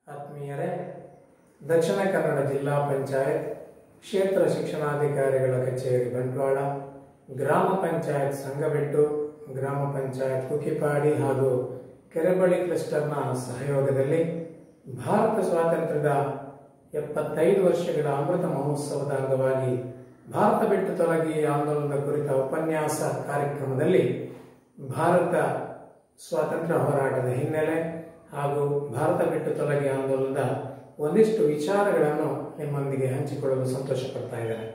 ಆತ್ಮೀಯರೇ ದಕ್ಷಿಣ ಕನ್ನಡ ಜಿಲ್ಲಾ ಪಂಚಾಯತ್ ಕ್ಷೇತ್ರ ಶಿಕ್ಷಣಾಧಿಕಾರಿಗಳ ಕಚೇರಿ ಬಂಟ್ವಾಳ ಗ್ರಾಮ ಪಂಚಾಯತ್ ಸಂಗಬೆಟ್ಟು ಗ್ರಾಮ ಪಂಚಾಯತ್ ಕುಕಿಪಾಡಿ ಹಾಗೂ ಕೆರೆಬಳಿ ಕ್ಲಸ್ಟರ್ನ ಸಹಯೋಗದಲ್ಲಿ ಭಾರತ ಸ್ವಾತಂತ್ರ್ಯದ ಎಪ್ಪತ್ತೈದು ವರ್ಷಗಳ ಅಮೃತ ಮಹೋತ್ಸವದ ಅಂಗವಾಗಿ ಭಾರತ ಬಿಟ್ಟು ತೊಲಗಿ ಆಂದೋಲನದ ಕುರಿತ ಉಪನ್ಯಾಸ ಕಾರ್ಯಕ್ರಮದಲ್ಲಿ ಭಾರತ ಸ್ವಾತಂತ್ರ್ಯ ಹೋರಾಟದ ಹಿನ್ನೆಲೆ ಹಾಗೂ ಭಾರತ ಬಿಟ್ಟು ತೊಲಗಿ ಆಂದೋಲನದ ಒಂದಿಷ್ಟು ವಿಚಾರಗಳನ್ನು ನಿಮ್ಮೊಂದಿಗೆ ಹಂಚಿಕೊಳ್ಳಲು ಸಂತೋಷ ಪಡ್ತಾ ಇದ್ದೇನೆ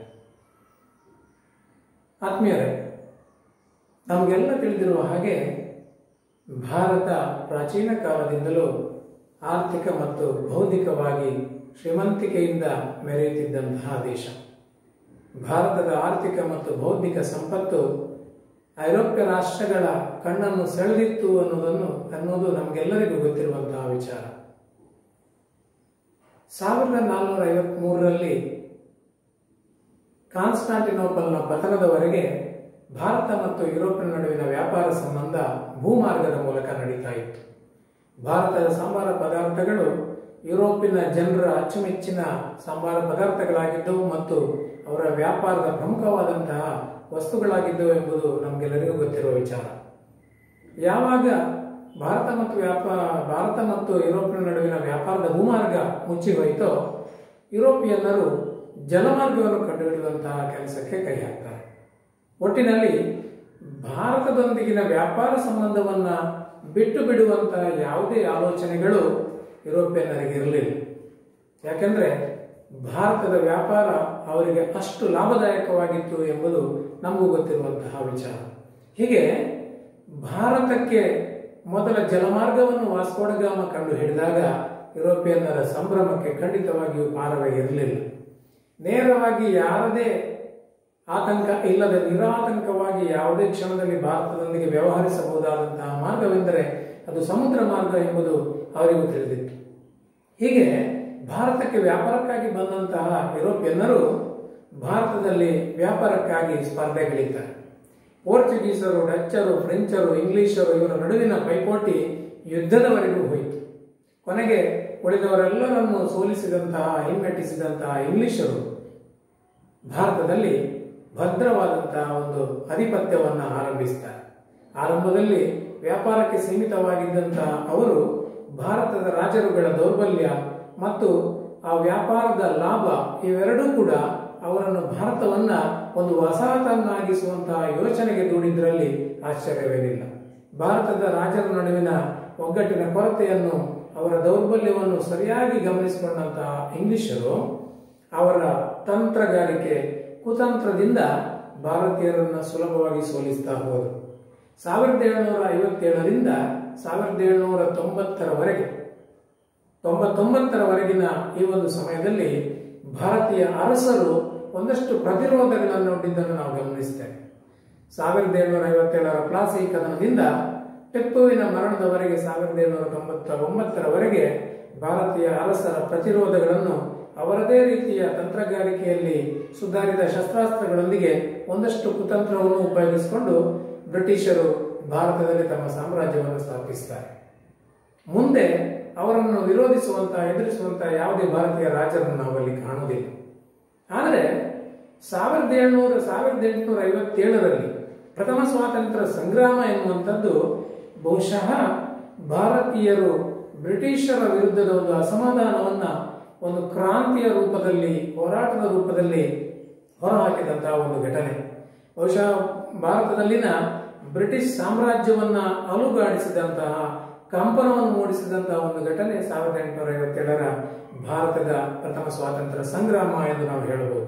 ಆತ್ಮೀಯರೇ ನಮಗೆಲ್ಲ ತಿಳಿದಿರುವ ಹಾಗೆ ಭಾರತ ಪ್ರಾಚೀನ ಕಾಲದಿಂದಲೂ ಆರ್ಥಿಕ ಮತ್ತು ಬೌದ್ಧಿಕವಾಗಿ ಶ್ರೀಮಂತಿಕೆಯಿಂದ ಮೆರೆಯುತ್ತಿದ್ದಂತಹ ದೇಶ ಭಾರತದ ಆರ್ಥಿಕ ಮತ್ತು ಬೌದ್ಧಿಕ ಸಂಪತ್ತು ಐರೋಪ್ಯ ರಾಷ್ಟ್ರಗಳ ಕಣ್ಣನ್ನು ಸೆಳೆದಿತ್ತು ಅನ್ನೋದನ್ನು ಅನ್ನೋದು ನಮಗೆಲ್ಲರಿಗೂ ಗೊತ್ತಿರುವಂತಹ ವಿಚಾರ ಸಾವಿರದ ನಾನ್ನೂರ ಐವತ್ಮೂರರಲ್ಲಿ ಕಾನ್ಸ್ಟಾಂಟಿನೋಪಲ್ನ ಪತನದವರೆಗೆ ಭಾರತ ಮತ್ತು ಯುರೋಪಿನ ನಡುವಿನ ವ್ಯಾಪಾರ ಸಂಬಂಧ ಭೂಮಾರ್ಗದ ಮೂಲಕ ನಡೀತಾ ಇತ್ತು ಭಾರತದ ಸಂಬಾರ ಪದಾರ್ಥಗಳು ಯುರೋಪಿನ ಜನರ ಅಚ್ಚುಮೆಚ್ಚಿನ ಸಂಬಾರ ಪದಾರ್ಥಗಳಾಗಿದ್ದವು ಮತ್ತು ಅವರ ವ್ಯಾಪಾರದ ಪ್ರಮುಖವಾದಂತಹ ವಸ್ತುಗಳಾಗಿದ್ದವು ಎಂಬುದು ನಮಗೆಲ್ಲರಿಗೂ ಗೊತ್ತಿರುವ ವಿಚಾರ ಯಾವಾಗ ಭಾರತ ಮತ್ತು ವ್ಯಾಪಾರ ಭಾರತ ಮತ್ತು ಯುರೋಪಿನ ನಡುವಿನ ವ್ಯಾಪಾರದ ಭೂಮಾರ್ಗ ಮುಚ್ಚಿ ಹೋಯಿತೋ ಯುರೋಪಿಯನ್ನರು ಜಲಮಾರ್ಗವನ್ನು ಕಂಡುಹಿಡಿಯುವಂತಹ ಕೆಲಸಕ್ಕೆ ಕೈ ಹಾಕ್ತಾರೆ ಒಟ್ಟಿನಲ್ಲಿ ಭಾರತದೊಂದಿಗಿನ ವ್ಯಾಪಾರ ಸಂಬಂಧವನ್ನ ಬಿಟ್ಟು ಬಿಡುವಂತಹ ಯಾವುದೇ ಆಲೋಚನೆಗಳು ಯುರೋಪಿಯನ್ನರಿಗೆ ಇರಲಿಲ್ಲ ಯಾಕೆಂದ್ರೆ ಭಾರತದ ವ್ಯಾಪಾರ ಅವರಿಗೆ ಅಷ್ಟು ಲಾಭದಾಯಕವಾಗಿತ್ತು ಎಂಬುದು ನಮಗೂ ಗೊತ್ತಿರುವಂತಹ ವಿಚಾರ ಹೀಗೆ ಭಾರತಕ್ಕೆ ಮೊದಲ ಜಲಮಾರ್ಗವನ್ನು ವಾಸ್ಕೋಡಗಾಮ ಕಂಡು ಹಿಡಿದಾಗ ಯುರೋಪಿಯನ್ನರ ಸಂಭ್ರಮಕ್ಕೆ ಖಂಡಿತವಾಗಿಯೂ ಪಾರವೇ ಇರಲಿಲ್ಲ ನೇರವಾಗಿ ಯಾರದೇ ಆತಂಕ ಇಲ್ಲದೆ ನಿರಾತಂಕವಾಗಿ ಯಾವುದೇ ಕ್ಷಣದಲ್ಲಿ ಭಾರತದೊಂದಿಗೆ ವ್ಯವಹರಿಸಬಹುದಾದಂತಹ ಮಾರ್ಗವೆಂದರೆ ಅದು ಸಮುದ್ರ ಮಾರ್ಗ ಎಂಬುದು ಅವರಿಗೂ ತಿಳಿದಿತ್ತು ಹೀಗೆ ಭಾರತಕ್ಕೆ ವ್ಯಾಪಾರಕ್ಕಾಗಿ ಬಂದಂತಹ ಯುರೋಪಿಯನ್ನರು ಭಾರತದಲ್ಲಿ ವ್ಯಾಪಾರಕ್ಕಾಗಿ ಸ್ಪರ್ಧೆಗಳಿದ್ದಾರೆ ಪೋರ್ಚುಗೀಸರು ಡಚ್ಚರು ಫ್ರೆಂಚರು ಇಂಗ್ಲಿಷರು ಇವರ ನಡುವಿನ ಪೈಪೋಟಿ ಯುದ್ಧದವರೆಗೂ ಹೋಯಿತು ಕೊನೆಗೆ ಉಳಿದವರೆಲ್ಲರನ್ನು ಸೋಲಿಸಿದಂತಹ ಹಿಮ್ಮೆಟ್ಟಿಸಿದಂತಹ ಇಂಗ್ಲಿಷರು ಭಾರತದಲ್ಲಿ ಭದ್ರವಾದಂತಹ ಒಂದು ಆಧಿಪತ್ಯವನ್ನು ಆರಂಭಿಸ್ತಾರೆ ಆರಂಭದಲ್ಲಿ ವ್ಯಾಪಾರಕ್ಕೆ ಸೀಮಿತವಾಗಿದ್ದಂತಹ ಅವರು ಭಾರತದ ರಾಜರುಗಳ ದೌರ್ಬಲ್ಯ ಮತ್ತು ಆ ವ್ಯಾಪಾರದ ಲಾಭ ಇವೆರಡೂ ಕೂಡ ಅವರನ್ನು ಭಾರತವನ್ನ ಒಂದು ವಸಾಹತನ್ನಾಗಿಸುವಂತಹ ಯೋಚನೆಗೆ ದೂಡಿದ್ರಲ್ಲಿ ಆಶ್ಚರ್ಯವೇನಿಲ್ಲ ಭಾರತದ ರಾಜರ ನಡುವಿನ ಒಗ್ಗಟ್ಟಿನ ಕೊರತೆಯನ್ನು ಅವರ ದೌರ್ಬಲ್ಯವನ್ನು ಸರಿಯಾಗಿ ಗಮನಿಸಿಕೊಂಡಂತಹ ಇಂಗ್ಲಿಷರು ಅವರ ತಂತ್ರಗಾರಿಕೆ ಕುತಂತ್ರದಿಂದ ಭಾರತೀಯರನ್ನು ಸುಲಭವಾಗಿ ಸೋಲಿಸ್ತಾ ಹೋದರು ಸಾವಿರದ ಏಳುನೂರ ಐವತ್ತೇಳರಿಂದ ಸಾವಿರದ ಏಳುನೂರ ತೊಂಬತ್ತರವರೆಗೆ ತೊಂಬತ್ತೊಂಬತ್ತರವರೆಗಿನ ಈ ಒಂದು ಸಮಯದಲ್ಲಿ ಭಾರತೀಯ ಅರಸರು ಒಂದಷ್ಟು ಪ್ರತಿರೋಧಗಳನ್ನು ಒಡ್ಡಿದ್ದನ್ನು ನಾವು ಗಮನಿಸ್ತೇವೆ ಸಾವಿರದ ಏಳುನೂರ ಐವತ್ತೇಳರ ಪ್ಲಾಸಿ ಕದನದಿಂದ ಟಿಪ್ಪುವಿನ ಮರಣದವರೆಗೆ ಸಾವಿರದ ಏಳುನೂರ ತೊಂಬತ್ತ ಒಂಬತ್ತರವರೆಗೆ ಭಾರತೀಯ ಅರಸರ ಪ್ರತಿರೋಧಗಳನ್ನು ಅವರದೇ ರೀತಿಯ ತಂತ್ರಗಾರಿಕೆಯಲ್ಲಿ ಸುಧಾರಿತ ಶಸ್ತ್ರಾಸ್ತ್ರಗಳೊಂದಿಗೆ ಒಂದಷ್ಟು ಕುತಂತ್ರವನ್ನು ಉಪಯೋಗಿಸಿಕೊಂಡು ಬ್ರಿಟಿಷರು ಭಾರತದಲ್ಲಿ ತಮ್ಮ ಸಾಮ್ರಾಜ್ಯವನ್ನು ಸ್ಥಾಪಿಸ್ತಾರೆ ಮುಂದೆ ಅವರನ್ನು ವಿರೋಧಿಸುವಂತಹ ಎದುರಿಸುವಂತಹ ಯಾವುದೇ ಭಾರತೀಯ ರಾಜರನ್ನು ನಾವು ಅಲ್ಲಿ ಕಾಣುವುದಿಲ್ಲ ಆದರೆ ಸಾವಿರದ ಏಳ್ನೂರ ಸಾವಿರದ ಎಂಟುನೂರ ಐವತ್ತೇಳರಲ್ಲಿ ಪ್ರಥಮ ಸ್ವಾತಂತ್ರ್ಯ ಸಂಗ್ರಾಮ ಎನ್ನುವಂಥದ್ದು ಬಹುಶಃ ಭಾರತೀಯರು ಬ್ರಿಟಿಷರ ವಿರುದ್ಧದ ಒಂದು ಅಸಮಾಧಾನವನ್ನ ಒಂದು ಕ್ರಾಂತಿಯ ರೂಪದಲ್ಲಿ ಹೋರಾಟದ ರೂಪದಲ್ಲಿ ಹೊರಹಾಕಿದಂತಹ ಒಂದು ಘಟನೆ ಬಹುಶಃ ಭಾರತದಲ್ಲಿನ ಬ್ರಿಟಿಷ್ ಸಾಮ್ರಾಜ್ಯವನ್ನ ಅಲುಗಾಡಿಸಿದಂತಹ ಕಂಪನವನ್ನು ಮೂಡಿಸಿದಂತಹ ಒಂದು ಘಟನೆ ಸಾವಿರದ ಎಂಟುನೂರ ಐವತ್ತೇಳರ ಭಾರತದ ಪ್ರಥಮ ಸ್ವಾತಂತ್ರ್ಯ ಸಂಗ್ರಾಮ ಎಂದು ನಾವು ಹೇಳಬಹುದು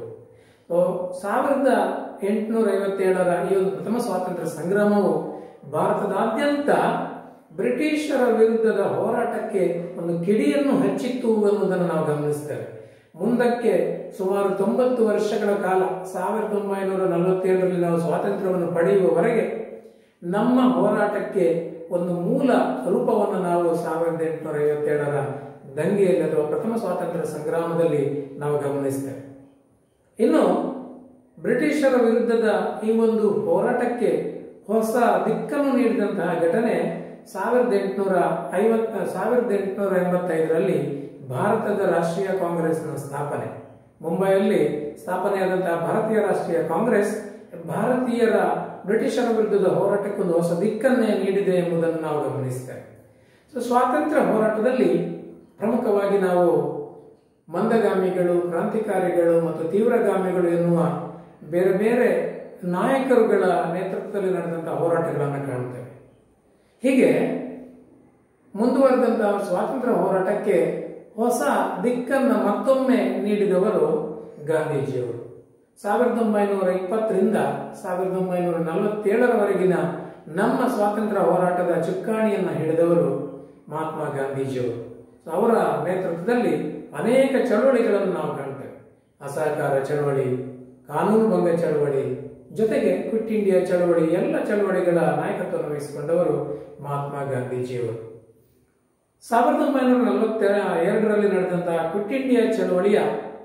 ಸಾವಿರದ ಎಂಟುನೂರ ಐವತ್ತೇಳರ ಈ ಒಂದು ಪ್ರಥಮ ಸ್ವಾತಂತ್ರ್ಯ ಸಂಗ್ರಾಮವು ಭಾರತದಾದ್ಯಂತ ಬ್ರಿಟಿಷರ ವಿರುದ್ಧದ ಹೋರಾಟಕ್ಕೆ ಒಂದು ಕಿಡಿಯನ್ನು ಹಚ್ಚಿತ್ತು ಎನ್ನುವುದನ್ನು ನಾವು ಗಮನಿಸ್ತೇವೆ ಮುಂದಕ್ಕೆ ಸುಮಾರು ತೊಂಬತ್ತು ವರ್ಷಗಳ ಕಾಲ ಸಾವಿರದ ಒಂಬೈನೂರ ನಲವತ್ತೇಳರಲ್ಲಿ ನಾವು ಸ್ವಾತಂತ್ರ್ಯವನ್ನು ಪಡೆಯುವವರೆಗೆ ನಮ್ಮ ಹೋರಾಟಕ್ಕೆ ಒಂದು ಮೂಲ ರೂಪವನ್ನು ನಾವು ಸಾವಿರದ ಎಂಟುನೂರ ಐವತ್ತೇಳರ ದಂಗೆಯಲ್ಲಿ ಅಥವಾ ಪ್ರಥಮ ಸ್ವಾತಂತ್ರ್ಯ ಸಂಗ್ರಾಮದಲ್ಲಿ ನಾವು ಗಮನಿಸ್ತೇವೆ ಇನ್ನು ಬ್ರಿಟಿಷರ ವಿರುದ್ಧದ ಈ ಒಂದು ಹೋರಾಟಕ್ಕೆ ಹೊಸ ದಿಕ್ಕನ್ನು ನೀಡಿದಂತಹ ಘಟನೆ ಸಾವಿರದ ಎಂಟುನೂರ ಐವತ್ತ ಸಾವಿರದ ಎಂಟುನೂರ ಎಂಬತ್ತೈದರಲ್ಲಿ ಭಾರತದ ರಾಷ್ಟ್ರೀಯ ಕಾಂಗ್ರೆಸ್ನ ಸ್ಥಾಪನೆ ಮುಂಬೈಯಲ್ಲಿ ಸ್ಥಾಪನೆಯಾದಂತಹ ಭಾರತೀಯ ರಾಷ್ಟ್ರೀಯ ಕಾಂಗ್ರೆಸ್ ಭಾರತೀಯರ ಬ್ರಿಟಿಷರ ವಿರುದ್ಧದ ಹೋರಾಟಕ್ಕೊಂದು ಹೊಸ ದಿಕ್ಕನ್ನೇ ನೀಡಿದೆ ಎಂಬುದನ್ನು ನಾವು ಗಮನಿಸ್ತೇವೆ ಸೊ ಸ್ವಾತಂತ್ರ್ಯ ಹೋರಾಟದಲ್ಲಿ ಪ್ರಮುಖವಾಗಿ ನಾವು ಮಂದಗಾಮಿಗಳು ಕ್ರಾಂತಿಕಾರಿಗಳು ಮತ್ತು ತೀವ್ರಗಾಮಿಗಳು ಎನ್ನುವ ಬೇರೆ ಬೇರೆ ನಾಯಕರುಗಳ ನೇತೃತ್ವದಲ್ಲಿ ನಡೆದಂತಹ ಹೋರಾಟಗಳನ್ನು ಕಾಣ್ತೇವೆ ಹೀಗೆ ಮುಂದುವರೆದಂತಹ ಸ್ವಾತಂತ್ರ್ಯ ಹೋರಾಟಕ್ಕೆ ಹೊಸ ದಿಕ್ಕನ್ನು ಮತ್ತೊಮ್ಮೆ ನೀಡಿದವರು ಗಾಂಧೀಜಿಯವರು ಸಾವಿರದ ಒಂಬೈನೂರ ಇಪ್ಪತ್ತರಿಂದ ಸಾವಿರದ ಒಂಬೈನೂರ ನಲವತ್ತೇಳರವರೆಗಿನ ನಮ್ಮ ಸ್ವಾತಂತ್ರ್ಯ ಹೋರಾಟದ ಚುಕ್ಕಾಣಿಯನ್ನು ಹಿಡಿದವರು ಮಹಾತ್ಮ ಗಾಂಧೀಜಿಯವರು ಅವರ ನೇತೃತ್ವದಲ್ಲಿ ಅನೇಕ ಚಳವಳಿಗಳನ್ನು ನಾವು ಕಾಣ್ತೇವೆ ಅಸಹಕಾರ ಚಳವಳಿ ಕಾನೂನು ಭಂಗ ಚಳವಳಿ ಜೊತೆಗೆ ಕ್ವಿಟ್ ಇಂಡಿಯಾ ಚಳವಳಿ ಎಲ್ಲ ಚಳವಳಿಗಳ ನಾಯಕತ್ವವನ್ನು ವಹಿಸಿಕೊಂಡವರು ಮಹಾತ್ಮ ಗಾಂಧೀಜಿಯವರು ಸಾವಿರದ ಒಂಬೈನೂರ ನಲವತ್ತ ಎರಡರಲ್ಲಿ ನಡೆದಂತಹ ಕ್ವಿಟ್ ಇಂಡಿಯಾ ಚಳವಳಿಯ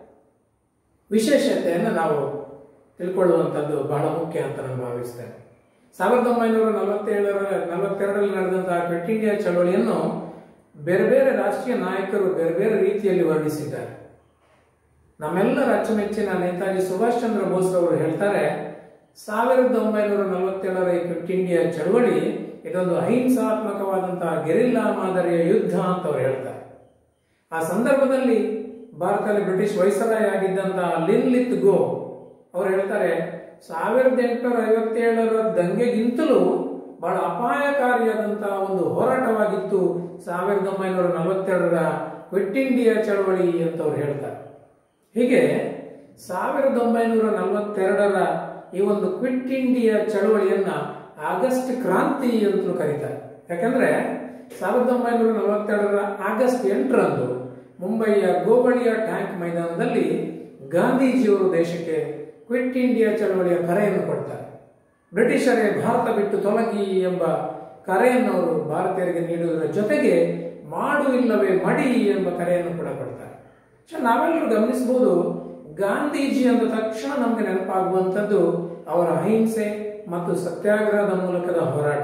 ವಿಶೇಷತೆಯನ್ನು ನಾವು ತಿಳ್ಕೊಳ್ಳುವಂಥದ್ದು ಬಹಳ ಮುಖ್ಯ ಅಂತ ನಾನು ಭಾವಿಸ್ತೇನೆ ಸಾವಿರದ ಒಂಬೈನೂರ ನಲವತ್ತೇಳರ ನಲವತ್ತೆರಡರಲ್ಲಿ ನಡೆದಂತಹ ಕ್ವಿಟ್ ಇಂಡಿಯಾ ಚಳವಳಿಯನ್ನು ಬೇರೆ ಬೇರೆ ರಾಷ್ಟ್ರೀಯ ನಾಯಕರು ಬೇರೆ ಬೇರೆ ರೀತಿಯಲ್ಲಿ ವರ್ಣಿಸಿದ್ದಾರೆ ನಮ್ಮೆಲ್ಲರ ಅಚ್ಚುಮೆಚ್ಚಿನ ನೇತಾಜಿ ಸುಭಾಷ್ ಚಂದ್ರ ಬೋಸ್ ಅವರು ಹೇಳ್ತಾರೆ ಸಾವಿರದ ಒಂಬೈನೂರ ನಲವತ್ತೇಳರ ಈ ಕ್ವಿಟ್ ಇಂಡಿಯಾ ಚಳವಳಿ ಇದೊಂದು ಅಹಿಂಸಾತ್ಮಕವಾದಂತಹ ಗೆರಿಲ್ಲಾ ಮಾದರಿಯ ಯುದ್ಧ ಅಂತ ಅವ್ರು ಹೇಳ್ತಾರೆ ಆ ಸಂದರ್ಭದಲ್ಲಿ ಭಾರತದಲ್ಲಿ ಬ್ರಿಟಿಷ್ ವೈಸರಾಯ್ ಆಗಿದ್ದಂತಹ ಲಿನ್ ಲಿತ್ ಗೋ ಅವರು ಹೇಳ್ತಾರೆ ಸಾವಿರದ ಎಂಟುನೂರ ಐವತ್ತೇಳರ ದಂಗೆಗಿಂತಲೂ ಬಹಳ ಅಪಾಯಕಾರಿಯಾದಂತಹ ಒಂದು ಹೋರಾಟವಾಗಿತ್ತು ಸಾವಿರದ ಒಂಬೈನೂರ ನಲವತ್ತೆರಡರ ಕ್ವಿಟ್ ಇಂಡಿಯಾ ಚಳವಳಿ ಅಂತ ಅವ್ರು ಹೇಳ್ತಾರೆ ಹೀಗೆ ಸಾವಿರದ ಒಂಬೈನೂರ ನಲವತ್ತೆರಡರ ಈ ಒಂದು ಕ್ವಿಟ್ ಇಂಡಿಯಾ ಚಳವಳಿಯನ್ನ ಆಗಸ್ಟ್ ಕ್ರಾಂತಿ ಅಂತಲೂ ಕರೀತಾರೆ ಯಾಕಂದ್ರೆ ಸಾವಿರದ ಒಂಬೈನೂರ ನಲವತ್ತೆರಡರ ಆಗಸ್ಟ್ ಎಂಟರಂದು ಮುಂಬಯಿಯ ಗೋಬಳಿಯ ಟ್ಯಾಂಕ್ ಮೈದಾನದಲ್ಲಿ ಗಾಂಧೀಜಿಯವರು ದೇಶಕ್ಕೆ ಕ್ವಿಟ್ ಇಂಡಿಯಾ ಚಳವಳಿಯ ಕರೆಯನ್ನು ಕೊಡ್ತಾರೆ ಬ್ರಿಟಿಷರೇ ಭಾರತ ಬಿಟ್ಟು ತೊಲಗಿ ಎಂಬ ಕರೆಯನ್ನು ಅವರು ಭಾರತೀಯರಿಗೆ ನೀಡುವುದರ ಜೊತೆಗೆ ಮಾಡು ಇಲ್ಲವೇ ಮಡಿ ಎಂಬ ಕರೆಯನ್ನು ಕೂಡ ಕೊಡ್ತಾರೆ ಸೊ ನಾವೆಲ್ಲರೂ ಗಮನಿಸಬಹುದು ಗಾಂಧೀಜಿ ಅಂದ ತಕ್ಷಣ ನಮಗೆ ನೆನಪಾಗುವಂಥದ್ದು ಅವರ ಅಹಿಂಸೆ ಮತ್ತು ಸತ್ಯಾಗ್ರಹದ ಮೂಲಕದ ಹೋರಾಟ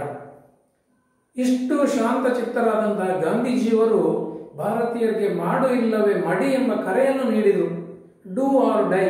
ಇಷ್ಟು ಶಾಂತ ಚಿತ್ತರಾದಂತಹ ಗಾಂಧೀಜಿಯವರು ಭಾರತೀಯರಿಗೆ ಮಾಡು ಇಲ್ಲವೇ ಮಡಿ ಎಂಬ ಕರೆಯನ್ನು ನೀಡಿದರು ಡೂ ಆರ್ ಡೈ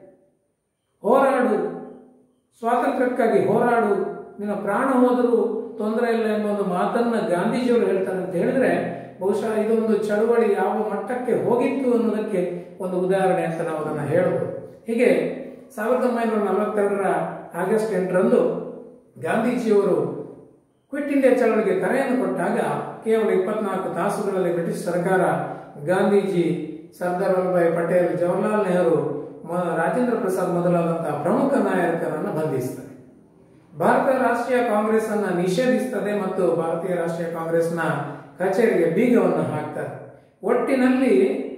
ಹೋರಾಡು ಸ್ವಾತಂತ್ರ್ಯಕ್ಕಾಗಿ ಹೋರಾಡು ನಿನ್ನ ಪ್ರಾಣ ಹೋದರೂ ತೊಂದರೆ ಇಲ್ಲ ಎಂಬ ಒಂದು ಮಾತನ್ನ ಗಾಂಧೀಜಿಯವರು ಹೇಳ್ತಾರೆ ಅಂತ ಹೇಳಿದ್ರೆ ಬಹುಶಃ ಇದೊಂದು ಚಳವಳಿ ಯಾವ ಮಟ್ಟಕ್ಕೆ ಹೋಗಿತ್ತು ಅನ್ನೋದಕ್ಕೆ ಒಂದು ಉದಾಹರಣೆ ಅಂತ ನಾವು ಅದನ್ನು ಹೇಳಬಹುದು ಹೀಗೆ ಸಾವಿರದ ಒಂಬೈನೂರ ನಲವತ್ತೆರಡರ ಆಗಸ್ಟ್ ಎಂಟರಂದು ಗಾಂಧೀಜಿಯವರು ಕ್ವಿಟ್ ಇಂಡಿಯಾ ಚಳವಳಿಗೆ ಕರೆಯನ್ನು ಕೊಟ್ಟಾಗ ಕೇವಲ ಇಪ್ಪತ್ನಾಲ್ಕು ತಾಸುಗಳಲ್ಲಿ ಬ್ರಿಟಿಷ್ ಸರ್ಕಾರ ಗಾಂಧೀಜಿ ಸರ್ದಾರ್ ವಲ್ಲಭಾಯ್ ಪಟೇಲ್ ಜವಾಹರ್ಲಾಲ್ ನೆಹರು ಮ- ರಾಜೇಂದ್ರ ಪ್ರಸಾದ್ ಮೊದಲಾದಂತಹ ಪ್ರಮುಖ ನಾಯಕರನ್ನು ಬಂಧಿಸ್ತದೆ ಭಾರತ ರಾಷ್ಟ್ರೀಯ ಕಾಂಗ್ರೆಸ್ ಅನ್ನ ನಿಷೇಧಿಸ್ತದೆ ಮತ್ತು ಭಾರತೀಯ ರಾಷ್ಟ್ರೀಯ ಕಾಂಗ್ರೆಸ್ನ ಕಚೇರಿಗೆ ಬೀಗವನ್ನು ಹಾಕ್ತಾರೆ ಒಟ್ಟಿನಲ್ಲಿ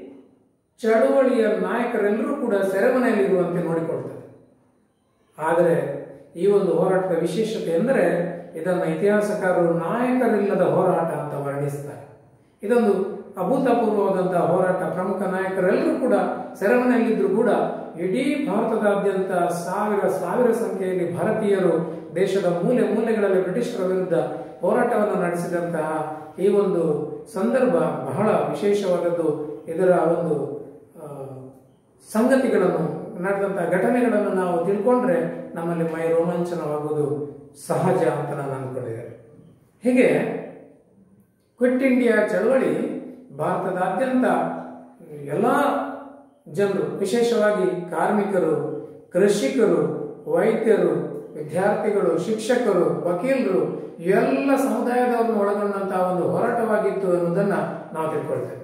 ಚಳುವಳಿಯ ನಾಯಕರೆಲ್ಲರೂ ಕೂಡ ಸೆರೆಮನೆಯಲ್ಲಿರುವಂತೆ ನೋಡಿಕೊಳ್ತಾರೆ ಆದರೆ ಈ ಒಂದು ಹೋರಾಟದ ವಿಶೇಷತೆ ಎಂದರೆ ಇದನ್ನು ಇತಿಹಾಸಕಾರರು ನಾಯಕರಿಲ್ಲದ ಹೋರಾಟ ಅಂತ ವರ್ಣಿಸ್ತಾರೆ ಇದೊಂದು ಅಭೂತಪೂರ್ವವಾದಂತಹ ಹೋರಾಟ ಪ್ರಮುಖ ನಾಯಕರೆಲ್ಲರೂ ಕೂಡ ಸೆರೆಮನೆಯಲ್ಲಿದ್ದರೂ ಕೂಡ ಇಡೀ ಭಾರತದಾದ್ಯಂತ ಸಾವಿರ ಸಾವಿರ ಸಂಖ್ಯೆಯಲ್ಲಿ ಭಾರತೀಯರು ದೇಶದ ಮೂಲೆ ಮೂಲೆಗಳಲ್ಲಿ ಬ್ರಿಟಿಷರ ವಿರುದ್ಧ ಹೋರಾಟವನ್ನು ನಡೆಸಿದಂತಹ ಈ ಒಂದು ಸಂದರ್ಭ ಬಹಳ ವಿಶೇಷವಾದದ್ದು ಇದರ ಒಂದು ಆ, ಸಂಗತಿಗಳನ್ನು ನಡೆದಂತಹ ಘಟನೆಗಳನ್ನು ನಾವು ತಿಳ್ಕೊಂಡ್ರೆ ನಮ್ಮಲ್ಲಿ ಮೈ ರೋಮಾಂಚನವಾಗುವುದು ಸಹಜ ಅಂತ ನಾನು ಅಂದ್ಕೊಂಡಿದ್ದೇನೆ ಹೀಗೆ ಕ್ವಿಟ್ ಇಂಡಿಯಾ ಚಳವಳಿ ಭಾರತದಾದ್ಯಂತ ಎಲ್ಲ ಜನರು ವಿಶೇಷವಾಗಿ ಕಾರ್ಮಿಕರು ಕೃಷಿಕರು ವೈದ್ಯರು ವಿದ್ಯಾರ್ಥಿಗಳು ಶಿಕ್ಷಕರು ವಕೀಲರು ಎಲ್ಲ ಸಮುದಾಯದವರನ್ನು ಒಳಗೊಂಡಂತಹ ಒಂದು ಹೋರಾಟವಾಗಿತ್ತು ಅನ್ನೋದನ್ನ ನಾವು ತಿಳ್ಕೊಳ್ತೇವೆ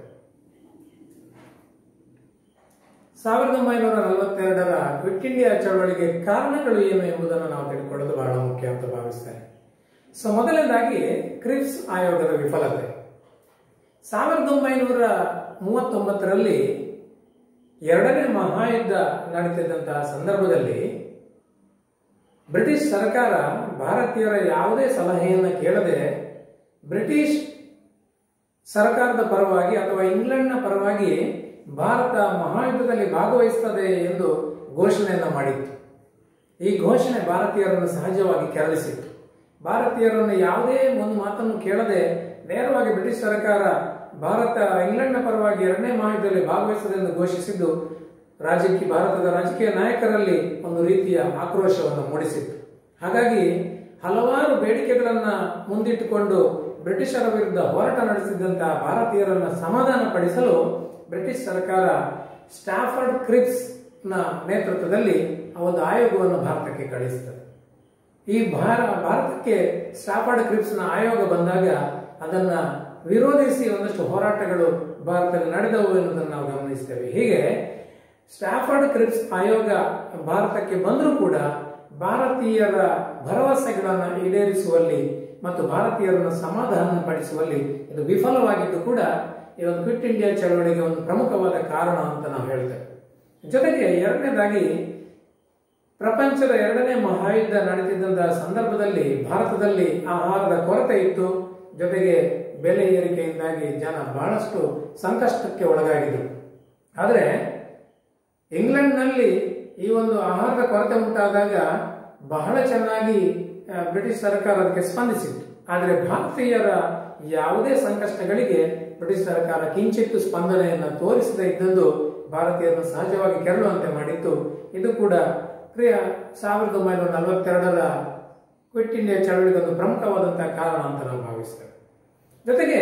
ಸಾವಿರದ ಒಂಬೈನೂರ ನಲವತ್ತೆರಡರ ಕ್ವಿಟ್ ಇಂಡಿಯಾ ಚಳವಳಿಗೆ ಕಾರಣಗಳು ಏನು ಎಂಬುದನ್ನು ನಾವು ತಿಳ್ಕೊಳ್ಳೋದು ಬಹಳ ಮುಖ್ಯ ಅಂತ ಭಾವಿಸ್ತೇನೆ ಸೊ ಮೊದಲನೇದಾಗಿ ಕ್ರಿಪ್ಸ್ ಆಯೋಗದ ವಿಫಲತೆ ಸಾವಿರದ ಒಂಬೈನೂರ ಮೂವತ್ತೊಂಬತ್ತರಲ್ಲಿ ಎರಡನೇ ಮಹಾಯುದ್ಧ ನಡೀತಿದ್ದಂತಹ ಸಂದರ್ಭದಲ್ಲಿ ಬ್ರಿಟಿಷ್ ಸರ್ಕಾರ ಭಾರತೀಯರ ಯಾವುದೇ ಸಲಹೆಯನ್ನು ಕೇಳದೆ ಬ್ರಿಟಿಷ್ ಸರ್ಕಾರದ ಪರವಾಗಿ ಅಥವಾ ಇಂಗ್ಲೆಂಡ್ನ ಪರವಾಗಿ ಭಾರತ ಮಹಾಯುದ್ಧದಲ್ಲಿ ಭಾಗವಹಿಸುತ್ತದೆ ಎಂದು ಘೋಷಣೆಯನ್ನು ಮಾಡಿತ್ತು ಈ ಘೋಷಣೆ ಭಾರತೀಯರನ್ನು ಸಹಜವಾಗಿ ಕೆರಳಿಸಿತ್ತು ಭಾರತೀಯರನ್ನು ಯಾವುದೇ ಒಂದು ಮಾತನ್ನು ಕೇಳದೆ ನೇರವಾಗಿ ಬ್ರಿಟಿಷ್ ಸರ್ಕಾರ ಭಾರತ ಇಂಗ್ಲೆಂಡ್ನ ಪರವಾಗಿ ಎರಡನೇ ಮಹಾಯುದ್ಧದಲ್ಲಿ ಭಾಗವಹಿಸದೆಂದು ಘೋಷಿಸಿದ್ದು ರಾಜಕೀಯ ಭಾರತದ ರಾಜಕೀಯ ನಾಯಕರಲ್ಲಿ ಒಂದು ರೀತಿಯ ಆಕ್ರೋಶವನ್ನು ಮೂಡಿಸಿತ್ತು ಹಾಗಾಗಿ ಹಲವಾರು ಬೇಡಿಕೆಗಳನ್ನ ಮುಂದಿಟ್ಟುಕೊಂಡು ಬ್ರಿಟಿಷರ ವಿರುದ್ಧ ಹೋರಾಟ ನಡೆಸಿದಂತಹ ಭಾರತೀಯರನ್ನ ಸಮಾಧಾನ ಪಡಿಸಲು ಬ್ರಿಟಿಷ್ ಸರ್ಕಾರ ಸ್ಟಾಫರ್ಡ್ ಕ್ರಿಪ್ಸ್ ನ ನೇತೃತ್ವದಲ್ಲಿ ಆ ಒಂದು ಆಯೋಗವನ್ನು ಭಾರತಕ್ಕೆ ಕಳಿಸುತ್ತದೆ ಈ ಭಾರ ಭಾರತಕ್ಕೆ ಸ್ಟಾಫರ್ಡ್ ಕ್ರಿಪ್ಸ್ ನ ಆಯೋಗ ಬಂದಾಗ ಅದನ್ನ ವಿರೋಧಿಸಿ ಒಂದಷ್ಟು ಹೋರಾಟಗಳು ಭಾರತದಲ್ಲಿ ನಡೆದವು ಎನ್ನುವುದನ್ನು ನಾವು ಗಮನಿಸ್ತೇವೆ ಹೀಗೆ ಸ್ಟಾಫರ್ಡ್ ಕ್ರಿಪ್ಸ್ ಆಯೋಗ ಭಾರತಕ್ಕೆ ಬಂದರೂ ಕೂಡ ಭಾರತೀಯರ ಭರವಸೆಗಳನ್ನು ಈಡೇರಿಸುವಲ್ಲಿ ಮತ್ತು ಭಾರತೀಯರನ್ನು ಸಮಾಧಾನ ಪಡಿಸುವಲ್ಲಿ ಇದು ವಿಫಲವಾಗಿದ್ದು ಕೂಡ ಈ ಒಂದು ಕ್ವಿಟ್ ಇಂಡಿಯಾ ಚಳವಳಿಗೆ ಒಂದು ಪ್ರಮುಖವಾದ ಕಾರಣ ಅಂತ ನಾವು ಹೇಳ್ತೇವೆ ಜೊತೆಗೆ ಎರಡನೇದಾಗಿ ಪ್ರಪಂಚದ ಎರಡನೇ ಮಹಾಯುದ್ಧ ನಡೆದಿದ್ದಂತಹ ಸಂದರ್ಭದಲ್ಲಿ ಭಾರತದಲ್ಲಿ ಆಹಾರದ ಕೊರತೆ ಇತ್ತು ಜೊತೆಗೆ ಬೆಲೆ ಏರಿಕೆಯಿಂದಾಗಿ ಜನ ಬಹಳಷ್ಟು ಸಂಕಷ್ಟಕ್ಕೆ ಒಳಗಾಗಿದ್ರು ಆದರೆ ಇಂಗ್ಲೆಂಡ್ನಲ್ಲಿ ಈ ಒಂದು ಆಹಾರದ ಕೊರತೆ ಉಂಟಾದಾಗ ಬಹಳ ಚೆನ್ನಾಗಿ ಆ, ಬ್ರಿಟಿಷ್ ಸರ್ಕಾರ ಅದಕ್ಕೆ ಸ್ಪಂದಿಸಿತ್ತು ಆದರೆ ಭಾರತೀಯರ ಯಾವುದೇ ಸಂಕಷ್ಟಗಳಿಗೆ ಬ್ರಿಟಿಷ್ ಸರ್ಕಾರ ಕಿಂಚಿತ್ತು ಸ್ಪಂದನೆಯನ್ನು ತೋರಿಸದೇ ಇದ್ದದ್ದು ಭಾರತೀಯರನ್ನು ಸಹಜವಾಗಿ ಕೆರಳುವಂತೆ ಮಾಡಿತ್ತು ಇದು ಕೂಡ ಪ್ರಿಯ ಸಾವಿರದ ಒಂಬೈನೂರ ನಲವತ್ತೆರಡರ ಕ್ವಿಟ್ ಇಂಡಿಯಾ ಚಳವಳಿಗೆ ಒಂದು ಪ್ರಮುಖವಾದಂತಹ ಕಾರಣ ಅಂತ ನಾವು ಭಾವಿಸ್ತೇವೆ ಜೊತೆಗೆ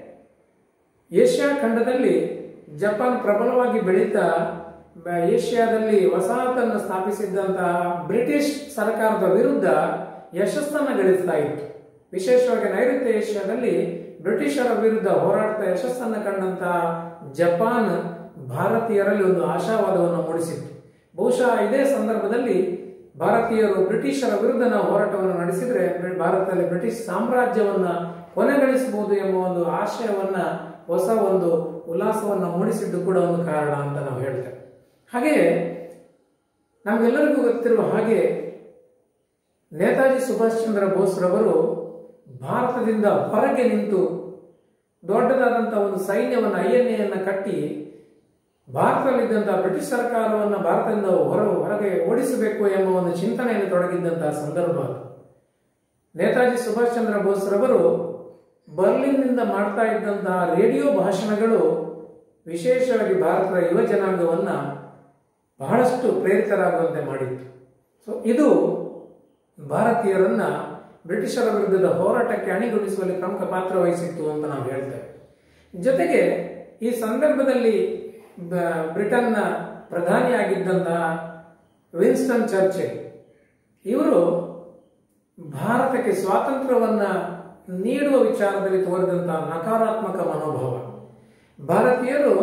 ಏಷ್ಯಾ ಖಂಡದಲ್ಲಿ ಜಪಾನ್ ಪ್ರಬಲವಾಗಿ ಬೆಳೀತಾ ಬ- ಏಷ್ಯಾದಲ್ಲಿ ವಸಾಹತನ್ನು ಸ್ಥಾಪಿಸಿದ್ದಂತಹ ಬ್ರಿಟಿಷ್ ಸರ್ಕಾರದ ವಿರುದ್ಧ ಯಶಸ್ಸನ್ನು ಗಳಿಸ್ತಾ ಇತ್ತು ವಿಶೇಷವಾಗಿ ನೈಋತ್ಯ ಏಷ್ಯಾದಲ್ಲಿ ಬ್ರಿಟಿಷರ ವಿರುದ್ಧ ಹೋರಾಡ್ತಾ ಯಶಸ್ಸನ್ನು ಕಂಡಂತಹ ಜಪಾನ್ ಭಾರತೀಯರಲ್ಲಿ ಒಂದು ಆಶಾವಾದವನ್ನು ಮೂಡಿಸಿತ್ತು ಬಹುಶಃ ಇದೇ ಸಂದರ್ಭದಲ್ಲಿ ಭಾರತೀಯರು ಬ್ರಿಟಿಷರ ವಿರುದ್ಧ ನಾವು ಹೋರಾಟವನ್ನು ನಡೆಸಿದ್ರೆ ಬ್ರಿ- ಭಾರತದಲ್ಲಿ ಬ್ರಿಟಿಷ್ ಸಾಮ್ರಾಜ್ಯವನ್ನ ಕೊನೆಗಳಿಸಬಹುದು ಎಂಬ ಒಂದು ಆಶಯವನ್ನ ಹೊಸ ಒಂದು ಉಲ್ಲಾಸವನ್ನು ಮೂಡಿಸಿದ್ದು ಕೂಡ ಒಂದು ಕಾರಣ ಅಂತ ನಾವು ಹೇಳ್ತೇವೆ ಹಾಗೆಯೇ ನಮಗೆಲ್ಲರಿಗೂ ಗೊತ್ತಿರುವ ಹಾಗೆ ನೇತಾಜಿ ಸುಭಾಷ್ ಚಂದ್ರ ಬೋಸ್ರವರು ಭಾರತದಿಂದ ಹೊರಗೆ ನಿಂತು ದೊಡ್ಡದಾದಂತಹ ಒಂದು ಸೈನ್ಯವನ್ನು ಐ ಎನ್ ಎಯನ್ನು ಕಟ್ಟಿ ಭಾರತದಲ್ಲಿದ್ದಂತಹ ಬ್ರಿಟಿಷ್ ಸರ್ಕಾರವನ್ನು ಭಾರತದಿಂದ ಹೊರ ಹೊರಗೆ ಓಡಿಸಬೇಕು ಎಂಬ ಒಂದು ಚಿಂತನೆಯಲ್ಲಿ ತೊಡಗಿದ್ದಂತಹ ಸಂದರ್ಭ ಅದು ನೇತಾಜಿ ಸುಭಾಷ್ ಚಂದ್ರ ಬೋಸ್ರವರು ಬರ್ಲಿನ್ನಿಂದ ಮಾಡ್ತಾ ಇದ್ದಂತಹ ರೇಡಿಯೋ ಭಾಷಣಗಳು ವಿಶೇಷವಾಗಿ ಭಾರತದ ಯುವ ಜನಾಂಗವನ್ನ ಬಹಳಷ್ಟು ಪ್ರೇರಿತರಾಗುವಂತೆ ಮಾಡಿತ್ತು ಸೊ ಇದು ಭಾರತೀಯರನ್ನ ಬ್ರಿಟಿಷರ ವಿರುದ್ಧದ ಹೋರಾಟಕ್ಕೆ ಅಣಿಗೊಳಿಸುವಲ್ಲಿ ಪ್ರಮುಖ ಪಾತ್ರ ವಹಿಸಿತ್ತು ಅಂತ ನಾವು ಹೇಳ್ತೇವೆ ಜೊತೆಗೆ ಈ ಸಂದರ್ಭದಲ್ಲಿ ಬ- ಬ್ರಿಟನ್ನ ಪ್ರಧಾನಿಯಾಗಿದ್ದಂತಹ ವಿನ್ಸ್ಟನ್ ಚರ್ಚಿಲ್ ಇವರು ಭಾರತಕ್ಕೆ ಸ್ವಾತಂತ್ರ್ಯವನ್ನ ನೀಡುವ ವಿಚಾರದಲ್ಲಿ ತೋರಿದಂತಹ ನಕಾರಾತ್ಮಕ ಮನೋಭಾವ ಭಾರತೀಯರು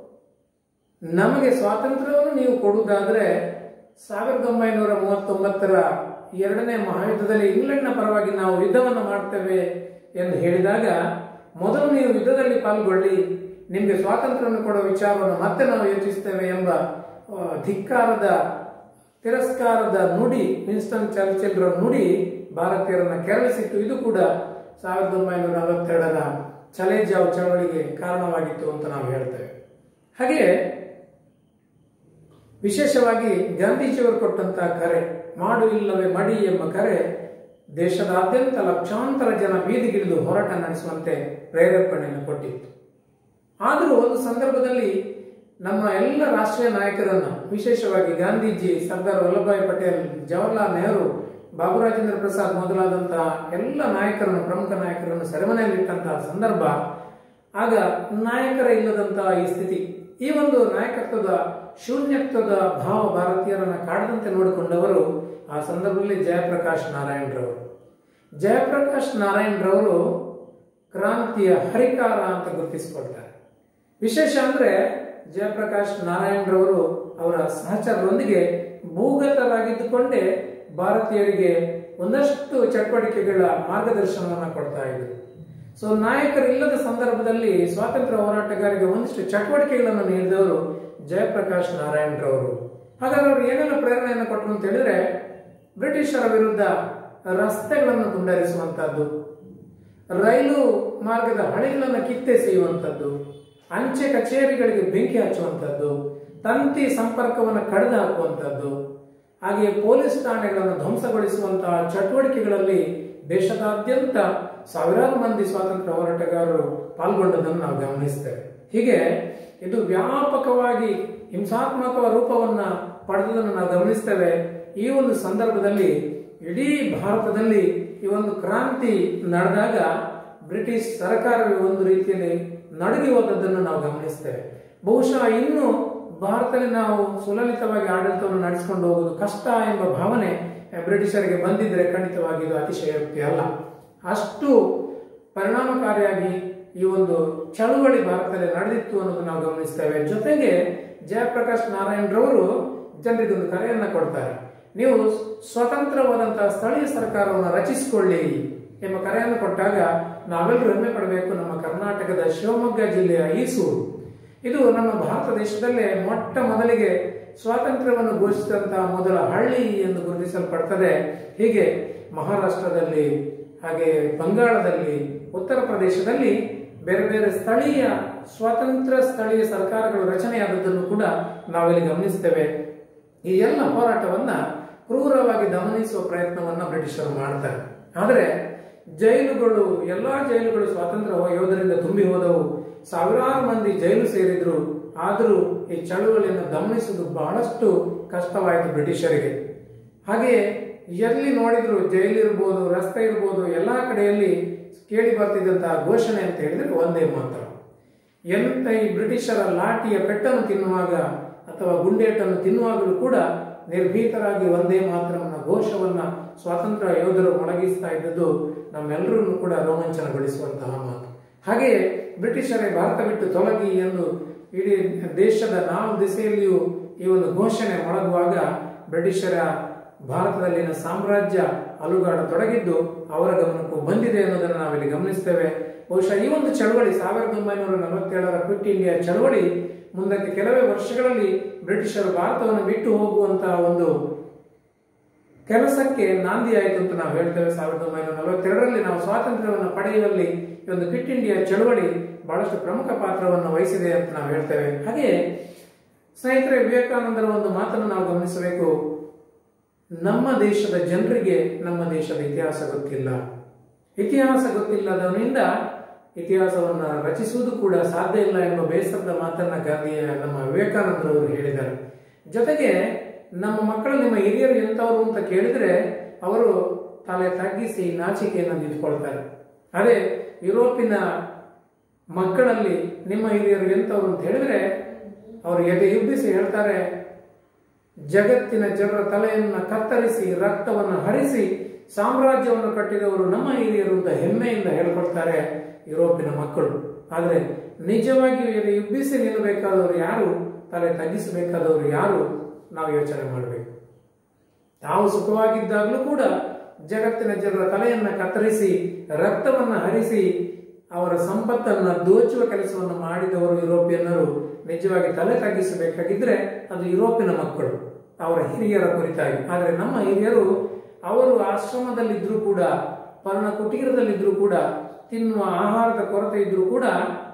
ನಮಗೆ ಸ್ವಾತಂತ್ರ್ಯವನ್ನು ನೀವು ಕೊಡುವುದಾದ್ರೆ ಸಾವಿರದ ಒಂಬೈನೂರ ಮೂವತ್ತೊಂಬತ್ತರ ಎರಡನೇ ಮಹಾಯುದ್ಧದಲ್ಲಿ ಇಂಗ್ಲೆಂಡ್ನ ಪರವಾಗಿ ನಾವು ಯುದ್ಧವನ್ನು ಮಾಡ್ತೇವೆ ಎಂದು ಹೇಳಿದಾಗ ಮೊದಲು ನೀವು ಯುದ್ಧದಲ್ಲಿ ಪಾಲ್ಗೊಳ್ಳಿ ನಿಮಗೆ ಸ್ವಾತಂತ್ರ್ಯವನ್ನು ಕೊಡುವ ವಿಚಾರವನ್ನು ಮತ್ತೆ ನಾವು ಯೋಚಿಸ್ತೇವೆ ಎಂಬ ಆ, ಧಿಕ್ಕಾರದ ತಿರಸ್ಕಾರದ ನುಡಿ ವಿನ್ಸ್ಟನ್ ಚರ್ಚಿಲ್ರ ನುಡಿ ಭಾರತೀಯರನ್ನ ಕೆರಳಿಸಿತ್ತು ಇದು ಕೂಡ ಸಾವಿರದ ಒಂಬೈನೂರ ನಲವತ್ತೆರಡರ ಚಲೇಜಾವ್ ಚಳವಳಿಗೆ ಕಾರಣವಾಗಿತ್ತು ಅಂತ ನಾವು ಹೇಳ್ತೇವೆ ಹಾಗೆಯೇ ವಿಶೇಷವಾಗಿ ಗಾಂಧೀಜಿಯವರು ಕೊಟ್ಟಂತಹ ಕರೆ ಮಾಡು ಇಲ್ಲವೇ ಮಡಿ ಎಂಬ ಕರೆ ದೇಶದಾದ್ಯಂತ ಲಕ್ಷಾಂತರ ಜನ ಬೀದಿಗಿಳಿದು ಹೋರಾಟ ನಡೆಸುವಂತೆ ಪ್ರೇರೇಪಣೆಯನ್ನು ಕೊಟ್ಟಿತ್ತು ಆದರೂ ಒಂದು ಸಂದರ್ಭದಲ್ಲಿ ನಮ್ಮ ಎಲ್ಲ ರಾಷ್ಟ್ರೀಯ ನಾಯಕರನ್ನು ವಿಶೇಷವಾಗಿ ಗಾಂಧೀಜಿ ಸರ್ದಾರ್ ವಲ್ಲಭಾಯ್ ಪಟೇಲ್ ಜವಾಹರ್ಲಾಲ್ ನೆಹರು ಬಾಬುರಾಜೇಂದ್ರ ಪ್ರಸಾದ್ ಮೊದಲಾದಂತಹ ಎಲ್ಲ ನಾಯಕರನ್ನು ಪ್ರಮುಖ ನಾಯಕರನ್ನು ಸೆರೆಮನೆಯಲ್ಲಿಟ್ಟಂತಹ ಸಂದರ್ಭ ಆಗ ನಾಯಕರ ಇಲ್ಲದಂತಹ ಈ ಸ್ಥಿತಿ ಈ ಒಂದು ನಾಯಕತ್ವದ ಶೂನ್ಯತ್ವದ ಭಾವ ಭಾರತೀಯರನ್ನ ಕಾಡದಂತೆ ನೋಡಿಕೊಂಡವರು ಆ ಸಂದರ್ಭದಲ್ಲಿ ಜಯಪ್ರಕಾಶ್ ನಾರಾಯಣರವರು ಜಯಪ್ರಕಾಶ್ ನಾರಾಯಣರವರು ಕ್ರಾಂತಿಯ ಹರಿಕಾರ ಅಂತ ಗುರುತಿಸಿಕೊಳ್ತಾರೆ ವಿಶೇಷ ಅಂದ್ರೆ ಜಯಪ್ರಕಾಶ್ ನಾರಾಯಣರವರು ಅವರ ಸಹಚರರೊಂದಿಗೆ ಭೂಗತರಾಗಿದ್ದುಕೊಂಡೇ ಭಾರತೀಯರಿಗೆ ಒಂದಷ್ಟು ಚಟುವಟಿಕೆಗಳ ಮಾರ್ಗದರ್ಶನವನ್ನು ಕೊಡ್ತಾ ಇದ್ರು ಸೊ ನಾಯಕರಿಲ್ಲದ ಸಂದರ್ಭದಲ್ಲಿ ಸ್ವಾತಂತ್ರ್ಯ ಹೋರಾಟಗಾರರಿಗೆ ಒಂದಿಷ್ಟು ಚಟುವಟಿಕೆಗಳನ್ನು ನೀಡಿದವರು ಜಯಪ್ರಕಾಶ್ ನಾರಾಯಣರವರು ಹಾಗಾದ್ರೆ ಅವರು ಏನೆಲ್ಲ ಪ್ರೇರಣೆಯನ್ನು ಕೊಟ್ಟರು ಅಂತ ಹೇಳಿದ್ರೆ ಬ್ರಿಟಿಷರ ವಿರುದ್ಧ ರಸ್ತೆಗಳನ್ನು ತುಂಡರಿಸುವಂತಹದ್ದು ರೈಲು ಮಾರ್ಗದ ಹಳಿಗಳನ್ನು ಕಿತ್ತೆಸೆಯುವಂಥದ್ದು ಅಂಚೆ ಕಚೇರಿಗಳಿಗೆ ಬೆಂಕಿ ಹಚ್ಚುವಂಥದ್ದು ತಂತಿ ಸಂಪರ್ಕವನ್ನು ಕಡಿದು ಹಾಕುವಂಥದ್ದು ಹಾಗೆಯೇ ಪೊಲೀಸ್ ಠಾಣೆಗಳನ್ನು ಧ್ವಂಸಗೊಳಿಸುವಂತಹ ಚಟುವಟಿಕೆಗಳಲ್ಲಿ ದೇಶದಾದ್ಯಂತ ಸಾವಿರಾರು ಮಂದಿ ಸ್ವಾತಂತ್ರ್ಯ ಹೋರಾಟಗಾರರು ಪಾಲ್ಗೊಂಡದನ್ನು ನಾವು ಗಮನಿಸ್ತೇವೆ ಹೀಗೆ ಇದು ವ್ಯಾಪಕವಾಗಿ ಹಿಂಸಾತ್ಮಕ ರೂಪವನ್ನ ಪಡೆದದನ್ನು ನಾವು ಗಮನಿಸ್ತೇವೆ ಈ ಒಂದು ಸಂದರ್ಭದಲ್ಲಿ ಇಡೀ ಭಾರತದಲ್ಲಿ ಈ ಒಂದು ಕ್ರಾಂತಿ ನಡೆದಾಗ ಬ್ರಿಟಿಷ್ ಸರ್ಕಾರವೇ ಒಂದು ರೀತಿಯಲ್ಲಿ ನಡುಗಿ ಹೋದದ್ದನ್ನು ನಾವು ಗಮನಿಸ್ತೇವೆ ಬಹುಶಃ ಇನ್ನು ಭಾರತದಲ್ಲಿ ನಾವು ಸುಲಲಿತವಾಗಿ ಆಡಳಿತವನ್ನು ನಡೆಸಿಕೊಂಡು ಹೋಗುವುದು ಕಷ್ಟ ಎಂಬ ಭಾವನೆ ಬ್ರಿಟಿಷರಿಗೆ ಬಂದಿದ್ರೆ ಖಂಡಿತವಾಗಿ ಇದು ಅತಿಶಯೋಕ್ತಿ ಅಲ್ಲ ಅಷ್ಟು ಪರಿಣಾಮಕಾರಿಯಾಗಿ ಈ ಒಂದು ಚಳುವಳಿ ಭಾರತದಲ್ಲಿ ನಡೆದಿತ್ತು ಅನ್ನೋದು ನಾವು ಗಮನಿಸ್ತೇವೆ ಜೊತೆಗೆ ಜಯಪ್ರಕಾಶ್ ನಾರಾಯಣರವರು ಜನರಿಗೆ ಒಂದು ಕರೆಯನ್ನ ಕೊಡ್ತಾರೆ ನೀವು ಸ್ವತಂತ್ರವಾದಂತಹ ಸ್ಥಳೀಯ ಸರ್ಕಾರವನ್ನು ರಚಿಸಿಕೊಳ್ಳಿ ಎಂಬ ಕರೆಯನ್ನು ಕೊಟ್ಟಾಗ ನಾವೆಲ್ಲರೂ ಹೆಮ್ಮೆ ಪಡಬೇಕು ನಮ್ಮ ಕರ್ನಾಟಕದ ಶಿವಮೊಗ್ಗ ಜಿಲ್ಲೆಯ ಈಸೂರು ಇದು ನಮ್ಮ ಭಾರತ ದೇಶದಲ್ಲೇ ಮೊಟ್ಟ ಮೊದಲಿಗೆ ಸ್ವಾತಂತ್ರ್ಯವನ್ನು ಘೋಷಿಸಿದಂತಹ ಮೊದಲ ಹಳ್ಳಿ ಎಂದು ಗುರುತಿಸಲ್ಪಡ್ತದೆ ಹೀಗೆ ಮಹಾರಾಷ್ಟ್ರದಲ್ಲಿ ಹಾಗೆ ಬಂಗಾಳದಲ್ಲಿ ಉತ್ತರ ಪ್ರದೇಶದಲ್ಲಿ ಬೇರೆ ಬೇರೆ ಸ್ಥಳೀಯ ಸ್ವತಂತ್ರ ಸ್ಥಳೀಯ ಸರ್ಕಾರಗಳು ರಚನೆಯಾದದ್ದನ್ನು ಕೂಡ ನಾವಿಲ್ಲಿ ಗಮನಿಸ್ತೇವೆ ಈ ಎಲ್ಲ ಹೋರಾಟವನ್ನ ಕ್ರೂರವಾಗಿ ದಮನಿಸುವ ಪ್ರಯತ್ನವನ್ನ ಬ್ರಿಟಿಷರು ಮಾಡ್ತಾರೆ ಆದರೆ ಜೈಲುಗಳು ಎಲ್ಲಾ ಜೈಲುಗಳು ಸ್ವಾತಂತ್ರ್ಯ ಯೋಧರಿಂದ ತುಂಬಿ ಹೋದವು ಸಾವಿರಾರು ಮಂದಿ ಜೈಲು ಸೇರಿದ್ರು ಆದರೂ ಈ ಚಳುವಳಿಯನ್ನು ಗಮನಿಸುವುದು ಬಹಳಷ್ಟು ಕಷ್ಟವಾಯಿತು ಬ್ರಿಟಿಷರಿಗೆ ಹಾಗೆ ಎಲ್ಲಿ ನೋಡಿದ್ರು ಜೈಲಿರ್ಬೋದು ರಸ್ತೆ ಇರ್ಬೋದು ಎಲ್ಲಾ ಕಡೆಯಲ್ಲಿ ಕೇಳಿ ಬರ್ತಿದ್ದಂತಹ ಘೋಷಣೆ ಅಂತ ಹೇಳಿದ್ರೆ ಒಂದೇ ಮಾತ್ರ ಎಂತ ಈ ಬ್ರಿಟಿಷರ ಲಾಠಿಯ ಪೆಟ್ಟನ್ನು ತಿನ್ನುವಾಗ ಅಥವಾ ಗುಂಡೇಟನ್ನು ತಿನ್ನುವಾಗಲೂ ಕೂಡ ನಿರ್ಭೀತರಾಗಿ ಒಂದೇ ಮಾತ್ರವನ್ನ ಘೋಷವನ್ನ ಸ್ವಾತಂತ್ರ್ಯ ಯೋಧರು ಮೊಳಗಿಸ್ತಾ ಇದ್ದದ್ದು ನಮ್ಮೆಲ್ಲರನ್ನು ಕೂಡ ರೋಮಾಂಚನಗೊಳಿಸುವಂತಹ ಮಾತು ಹಾಗೆಯೇ ಬ್ರಿಟಿಷರೇ ಭಾರತ ಬಿಟ್ಟು ತೊಲಗಿ ಎಂದು ಇಡೀ ದೇಶದ ನಾಲ್ಕು ದಿಸೆಯಲ್ಲಿಯೂ ಈ ಒಂದು ಘೋಷಣೆ ಮೊಳಗುವಾಗ ಬ್ರಿಟಿಷರ ಭಾರತದಲ್ಲಿನ ಸಾಮ್ರಾಜ್ಯ ಅಲುಗಾಡತೊಡಗಿದ್ದು ಅವರ ಗಮನಕ್ಕೂ ಬಂದಿದೆ ಅನ್ನೋದನ್ನು ನಾವಿಲ್ಲಿ ಗಮನಿಸ್ತೇವೆ ಬಹುಶಃ ಈ ಒಂದು ಚಳವಳಿ ಸಾವಿರದ ಒಂಬೈನೂರ ನಲವತ್ತೇಳರ ಕ್ವಿಟ್ ಇಂಡಿಯಾ ಚಳವಳಿ ಮುಂದಕ್ಕೆ ಕೆಲವೇ ವರ್ಷಗಳಲ್ಲಿ ಬ್ರಿಟಿಷರು ಭಾರತವನ್ನು ಬಿಟ್ಟು ಹೋಗುವಂತಹ ಒಂದು ಕೆಲಸಕ್ಕೆ ನಾಂದಿಯಾಯಿತು ಅಂತ ನಾವು ಹೇಳ್ತೇವೆ ಸಾವಿರದ ಒಂಬೈನೂರ ನಲವತ್ತೆರಡರಲ್ಲಿ ನಾವು ಸ್ವಾತಂತ್ರ್ಯವನ್ನು ಪಡೆಯುವಲ್ಲಿ ಈ ಒಂದು ಕ್ವಿಟ್ ಇಂಡಿಯಾ ಚಳವಳಿ ಬಹಳಷ್ಟು ಪ್ರಮುಖ ಪಾತ್ರವನ್ನು ವಹಿಸಿದೆ ಅಂತ ನಾವು ಹೇಳ್ತೇವೆ ಹಾಗೆ ಸ್ನೇಹಿತರೆ ವಿವೇಕಾನಂದರ ಒಂದು ಮಾತನ್ನು ನಾವು ಗಮನಿಸಬೇಕು ನಮ್ಮ ದೇಶದ ಜನರಿಗೆ ನಮ್ಮ ದೇಶದ ಇತಿಹಾಸ ಗೊತ್ತಿಲ್ಲ ಇತಿಹಾಸ ಗೊತ್ತಿಲ್ಲದವನಿಂದ ಇತಿಹಾಸವನ್ನು ರಚಿಸುವುದು ಕೂಡ ಸಾಧ್ಯ ಇಲ್ಲ ಎಂಬ ಬೇಸರದ ಮಾತನ್ನ ಗಾಂಧಿಯ ನಮ್ಮ ವಿವೇಕಾನಂದರವರು ಹೇಳಿದ್ದಾರೆ ಜೊತೆಗೆ ನಮ್ಮ ಮಕ್ಕಳು ನಿಮ್ಮ ಹಿರಿಯರು ಎಂಥವರು ಅಂತ ಕೇಳಿದ್ರೆ ಅವರು ತಲೆ ತಗ್ಗಿಸಿ ನಾಚಿಕೆಯನ್ನು ನಿಂತ್ಕೊಳ್ತಾರೆ ಅದೇ ಯುರೋಪಿನ ಮಕ್ಕಳಲ್ಲಿ ನಿಮ್ಮ ಹಿರಿಯರು ಎಂಥವ್ರು ಅಂತ ಹೇಳಿದ್ರೆ ಅವರು ಎದೆ ಎಬ್ಬಿಸಿ ಹೇಳ್ತಾರೆ ಜಗತ್ತಿನ ಜನರ ತಲೆಯನ್ನು ಕತ್ತರಿಸಿ ರಕ್ತವನ್ನು ಹರಿಸಿ ಸಾಮ್ರಾಜ್ಯವನ್ನು ಕಟ್ಟಿದವರು ನಮ್ಮ ಹಿರಿಯರು ಅಂತ ಹೆಮ್ಮೆಯಿಂದ ಹೇಳ್ಕೊಳ್ತಾರೆ ಯುರೋಪಿನ ಮಕ್ಕಳು ಆದರೆ ನಿಜವಾಗಿಯೂ ಎದೆ ಎಬ್ಬಿಸಿ ನಿಲ್ಲಬೇಕಾದವರು ಯಾರು ತಲೆ ತಗ್ಗಿಸಬೇಕಾದವರು ಯಾರು ನಾವು ಯೋಚನೆ ಮಾಡಬೇಕು ತಾವು ಸುಖವಾಗಿದ್ದಾಗಲೂ ಕೂಡ ಜಗತ್ತಿನ ಜನರ ತಲೆಯನ್ನ ಕತ್ತರಿಸಿ ರಕ್ತವನ್ನ ಹರಿಸಿ ಅವರ ಸಂಪತ್ತನ್ನ ದೋಚುವ ಕೆಲಸವನ್ನು ಮಾಡಿದವರು ಯುರೋಪಿಯನ್ನರು ನಿಜವಾಗಿ ತಲೆ ತಗ್ಗಿಸಬೇಕಾಗಿದ್ರೆ ಅದು ಯುರೋಪಿನ ಮಕ್ಕಳು ಅವರ ಹಿರಿಯರ ಕುರಿತಾಗಿ ಆದರೆ ನಮ್ಮ ಹಿರಿಯರು ಅವರು ಆಶ್ರಮದಲ್ಲಿದ್ದರೂ ಕೂಡ ಪರ್ಣ ಕುಟೀರದಲ್ಲಿದ್ದರೂ ಕೂಡ ತಿನ್ನುವ ಆಹಾರದ ಕೊರತೆ ಇದ್ರೂ ಕೂಡ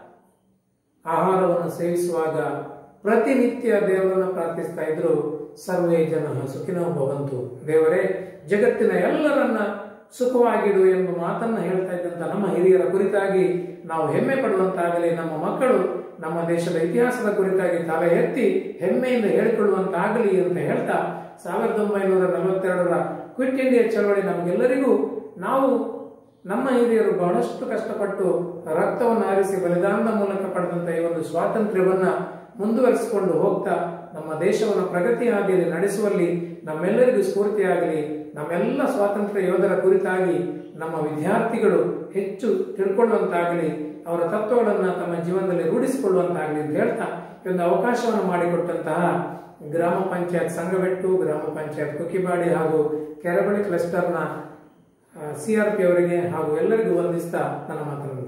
ಆಹಾರವನ್ನು ಸೇವಿಸುವಾಗ ಪ್ರತಿನಿತ್ಯ ದೇವರನ್ನು ಪ್ರಾರ್ಥಿಸ್ತಾ ಇದ್ರು ಸರ್ವೇ ಜನ ಸುಖಿನೋ ಭವಂತು ದೇವರೇ ಜಗತ್ತಿನ ಎಲ್ಲರನ್ನ ಸುಖವಾಗಿಡು ಎಂಬ ಮಾತನ್ನ ಹೇಳ್ತಾ ಇದ್ದಂತ ನಮ್ಮ ಹಿರಿಯರ ಕುರಿತಾಗಿ ನಾವು ಹೆಮ್ಮೆ ಪಡುವಂತಾಗಲಿ ನಮ್ಮ ಮಕ್ಕಳು ನಮ್ಮ ದೇಶದ ಇತಿಹಾಸದ ಕುರಿತಾಗಿ ತಲೆ ಎತ್ತಿ ಹೆಮ್ಮೆಯಿಂದ ಹೇಳಿಕೊಳ್ಳುವಂತಾಗಲಿ ಅಂತ ಹೇಳ್ತಾ ಸಾವಿರದ ಒಂಬೈನೂರ ನಲವತ್ತೆರಡರ ಕ್ವಿಟ್ ಇಂಡಿಯಾ ಚಳವಳಿ ನಮಗೆಲ್ಲರಿಗೂ ನಾವು ನಮ್ಮ ಹಿರಿಯರು ಬಹಳಷ್ಟು ಕಷ್ಟಪಟ್ಟು ರಕ್ತವನ್ನು ಹಾರಿಸಿ ಬಲಿದಾನದ ಮೂಲಕ ಪಡೆದಂತ ಈ ಒಂದು ಸ್ವಾತಂತ್ರ್ಯವನ್ನ ಮುಂದುವರಿಸಿಕೊಂಡು ಹೋಗ್ತಾ ನಮ್ಮ ದೇಶವನ್ನು ಪ್ರಗತಿ ಹಾದಿಯಲ್ಲಿ ನಡೆಸುವಲ್ಲಿ ನಮ್ಮೆಲ್ಲರಿಗೂ ಸ್ಫೂರ್ತಿಯಾಗಲಿ ನಮ್ಮೆಲ್ಲ ಸ್ವಾತಂತ್ರ್ಯ ಯೋಧರ ಕುರಿತಾಗಿ ನಮ್ಮ ವಿದ್ಯಾರ್ಥಿಗಳು ಹೆಚ್ಚು ತಿಳ್ಕೊಳ್ಳುವಂತಾಗಲಿ ಅವರ ತತ್ವಗಳನ್ನು ತಮ್ಮ ಜೀವನದಲ್ಲಿ ರೂಢಿಸಿಕೊಳ್ಳುವಂತಾಗಲಿ ಅಂತ ಹೇಳ್ತಾ ಈ ಒಂದು ಅವಕಾಶವನ್ನು ಮಾಡಿಕೊಟ್ಟಂತಹ ಗ್ರಾಮ ಪಂಚಾಯತ್ ಸಂಘಬೆಟ್ಟು ಗ್ರಾಮ ಪಂಚಾಯತ್ ಕುಕ್ಕಿಬಾಡಿ ಹಾಗೂ ಕೆರಬಳಿ ಕ್ಲಸ್ಟರ್ನ ಸಿ ಆರ್ ಪಿ ಅವರಿಗೆ ಹಾಗೂ ಎಲ್ಲರಿಗೂ ವಂದಿಸ್ತಾ ನನ್ನ ಮಾತನ್ನು